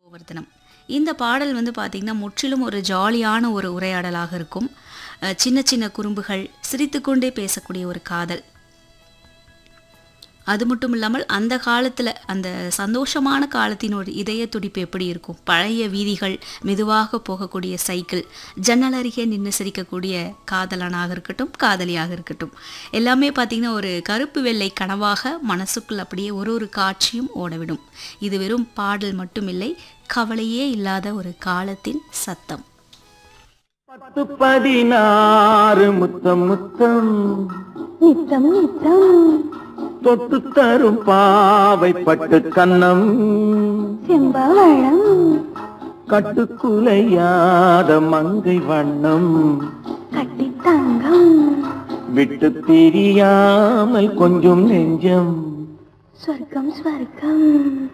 கோவர்த்தனம் இந்த பாடல் வந்து பார்த்திங்கன்னா முற்றிலும் ஒரு ஜாலியான ஒரு உரையாடலாக இருக்கும் அஹ் சின்ன சின்ன குறும்புகள் சிரித்துக்கொண்டே பேசக்கூடிய ஒரு காதல் அது மட்டும் இல்லாமல் அந்த காலத்தில் அந்த சந்தோஷமான காலத்தின் ஒரு இதய துடிப்பு எப்படி இருக்கும் பழைய வீதிகள் மெதுவாக போகக்கூடிய சைக்கிள் ஜன்னல் அருகே நின்று சிரிக்கக்கூடிய காதலனாக இருக்கட்டும் காதலியாக இருக்கட்டும் எல்லாமே பார்த்திங்கன்னா ஒரு கருப்பு வெள்ளை கனவாக மனசுக்குள் அப்படியே ஒரு ஒரு காட்சியும் ஓடவிடும் இது வெறும் பாடல் மட்டுமில்லை கவலையே இல்லாத ஒரு காலத்தின் சத்தம் பத்து பதினாறு முத்தம் முத்தம் நித்தம் நித்தம் தொட்டு தரும் பாவை பட்டு கன்னம் செம்பவளம் கட்டுக்குலையாத மங்கை வண்ணம் கட்டி தங்கம் விட்டு பிரியாமல் கொஞ்சம் நெஞ்சம் சொர்க்கம் ஸ்வர்க்கம்